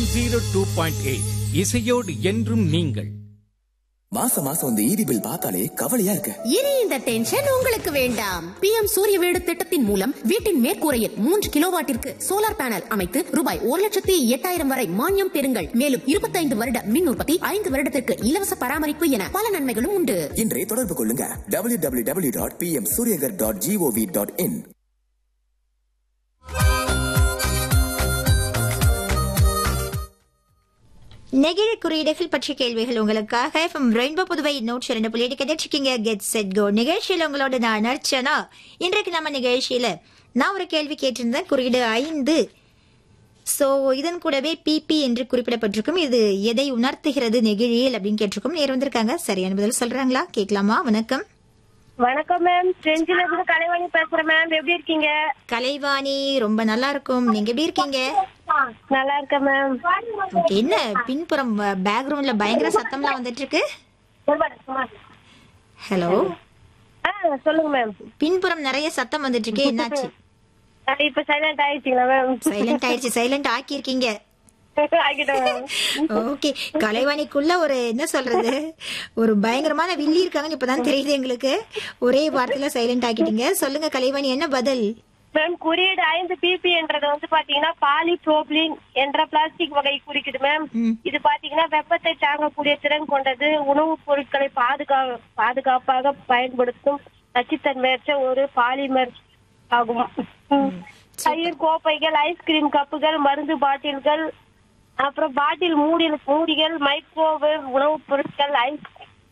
Zero two point eight இசையோடு என்றும் நீங்கள் மாசம் மாசம் இந்த ஈடி பில் பார்த்தாலே கவலையா இருக்கு இனி இந்த டென்ஷன் உங்களுக்கு வேண்டாம் பிஎம் சூரிய வீடு திட்டத்தின் மூலம் வீட்டின் மேற்கூரையில் மூன்று கிலோவாட்டிற்கு சோலார் பேனல் அமைத்து ரூபாய் ஒரு லட்சத்தி எட்டாயிரம் வரை மானியம் பெறுங்கள் மேலும் இருபத்தைந்து வருட மின் உற்பத்தி ஐந்து வருடத்திற்கு இலவச பராமரிப்பு என பல நன்மைகளும் உண்டு இன்றே தொடர்பு கொள்ளுங்க W W W dot P M Suryaghar dot GOV dot in நெகிழி குறியீடுகள் பற்றிய கேள்விகள் உங்களுக்காக எஃப்எம் ரெயின்போ புதுவை நூற்றி இரண்டு புள்ளி கேட்டிருக்கீங்க கெட் செட் கோ நிகழ்ச்சியில் உங்களோட நான் அர்ச்சனா இன்றைக்கு நம்ம நிகழ்ச்சியில நான் ஒரு கேள்வி கேட்டிருந்தேன் குறியீடு ஐந்து சோ இதன் கூடவே பிபி என்று குறிப்பிடப்பட்டிருக்கும் இது எதை உணர்த்துகிறது நெகிழியில் அப்படின்னு கேட்டிருக்கும் நேர் வந்திருக்காங்க சரியான பதில் சொல்றாங்களா கேட்கலாமா வணக்கம் வணக்கம் மேம் செஞ்சில இருந்து கலைவாணி பேசுறேன் மேம் எப்படி இருக்கீங்க கலைவாணி ரொம்ப நல்லா இருக்கும் நீங்க எப்படி இருக்கீங்க நல்லா இருக்கேன் மேம் Okay, என்ன பின்புறம் பேக்ரவுண்ட்ல பயங்கர சத்தம்லாம் வந்துட்டு இருக்கு ஹலோ ஆ சொல்லுங்க மேம் பின்புறம் நிறைய சத்தம் வந்துட்டு இருக்கே என்னாச்சு இப்ப சைலண்ட் ஆயிடுச்சுங்களா மேம் சைலண்ட் ஆயிடுச்சு சைலண்ட் ஆக்கியிருக்கீங்க ஆகிட்டோம் மேம் ஓகே கலைவாணிக்குள்ள ஒரு என்ன சொல்றது ஒரு பயங்கரமான வில்லி இருக்காங்கன்னு இப்பதான் தெரியுது எங்களுக்கு ஒரே வார்த்தையில சைலண்ட் ஆக்கிட்டீங்க சொல்லுங்க கலைவாணி என்ன பதில் மேம் குறியீடு ஐந்து பிபி என்றது வந்து பாத்தீங்கன்னா பாலிப்ரோப்ளின் என்ற பிளாஸ்டிக் வகை குறிக்குது மேம் ம். இது பாத்தீங்கன்னா வெப்பத்தை தாங்கக்கூடிய திறன் கொண்டது உணவுப் பொருட்களை பாதுகா பாதுகாப்பாக பயன்படுத்தும் நச்சுத்தன்மையற்ற ஒரு பாலிமர் ஆகும் ம். தயிர் கோப்பைகள் ஐஸ்கிரீம் கப்புகள் மருந்து பாட்டில்கள் அப்புறம் பாட்டில் மூடி மூடிகள் மைக்ரோவேவ் உணவுப் பொருட்கள் ஐஸ்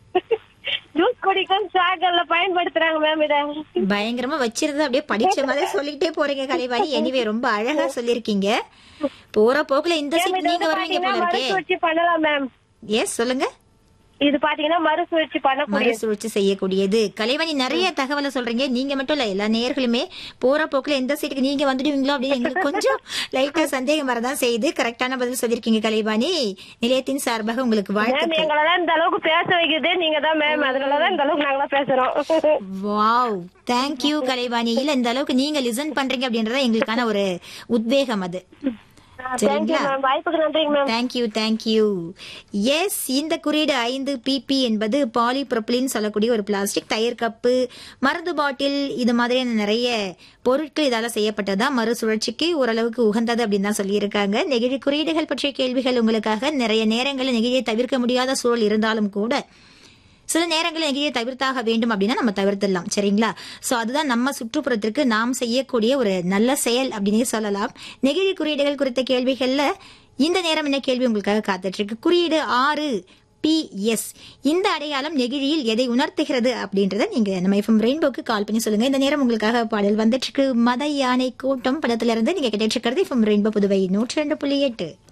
ஜூஸ் குடிக்கும் சாகல்ல பயன்படுத்துறாங்க மேம் இத பயங்கரமா வச்சிருந்தா அப்படியே படிச்ச மாதிரி சொல்லிக்கிட்டே போறீங்க கலைவாணி எனிவே ரொம்ப அழகா சொல்லிருக்கீங்க போற போக்குல இந்த மேம், சீட் இது நீங்க வந்து வருவீங்க பாத்தீங்கன்னா போல இருக்கே மறுசுழற்சி பண்ணலாம் மேம் எஸ் சொல்லுங்க இது பாத்தீங்கன்னா மறுசுழற்சி பண்ணக்கூடிய மறுசுழற்சி செய்யக்கூடியது கலைவாணி நிறைய தகவலை சொல்றீங்க நீங்க மட்டும் இல்ல எல்லா நேயர்களுமே போற போக்குல எந்த சீட்டுக்கு நீங்க வந்துடுவீங்களோ அப்படின்னு எங்களுக்கு கொஞ்சம் லைட்டா சந்தேகம் வரதான் செய்யுது கரெக்டான பதில் சொல்லிருக்கீங்க கலைவாணி நிலையத்தின் சார்பாக உங்களுக்கு மேம் வாழ்த்துக்கள் எங்களெல்லாம் இந்த அளவுக்கு பேச வைக்கிறது நீங்க தான் மேம் அதனாலதான் இந்த அளவுக்கு நாங்களாம் பேசுறோம் வாவ் தேங்க்யூ கலைவாணி இல்ல இந்த அளவுக்கு நீங்க லிசன் பண்றீங்க அப்படின்றத எங்களுக்கான ஒரு உத்வேகம் அது தேங்க்யூ சரிங்களா மேம் வாய்ப்புக்கு நன்றிங்க மேம் தேங்க்யூ தேங்க்யூ எஸ் இந்த குறியீடு ஐந்து பிபி என்பது பாலிப்ரொபிலின் சொல்லக்கூடிய ஒரு பிளாஸ்டிக் தயிர் கப்பு மருந்து பாட்டில் இது மாதிரியான நிறைய பொருட்கள் இதால செய்யப்பட்டதா மறுசுழற்சிக்கு ஓரளவுக்கு உகந்தது அப்படின்னு தான் சொல்லியிருக்காங்க நெகிழி குறியீடுகள் பற்றிய கேள்விகள் உங்களுக்காக நிறைய நேரங்களில் நெகிழியை தவிர்க்க முடியாத சூழல் இருந்தாலும் கூட சில நேரங்களில் நெகிழியை தவிர்த்தாக வேண்டும் அப்படின்னா நம்ம தவிர்த்திடலாம் சரிங்களா சோ அதுதான் நம்ம சுற்றுப்புறத்திற்கு நாம் செய்யக்கூடிய ஒரு நல்ல செயல் அப்படின்னே சொல்லலாம் நெகிழி குறியீடுகள் குறித்த கேள்விகள்ல இந்த நேரம் என்ன கேள்வி உங்களுக்காக காத்துட்டு இருக்கு குறியீடு ஆறு பி எஸ் இந்த அடையாளம் நெகிழியில் எதை உணர்த்துகிறது அப்படின்றத நீங்க நம்ம எஃப்எம் ரெயின்போக்கு கால் பண்ணி சொல்லுங்க இந்த நேரம் உங்களுக்காக பாடல் வந்துட்டு இருக்கு மத யானை கூட்டம் படத்துல இருந்து நீங்க கேட்டுட்டு இருக்கிறது எஃப்எம் ரெயின்போ புதுவை நூற்றி ரெண்டு புள்ளி எட்டு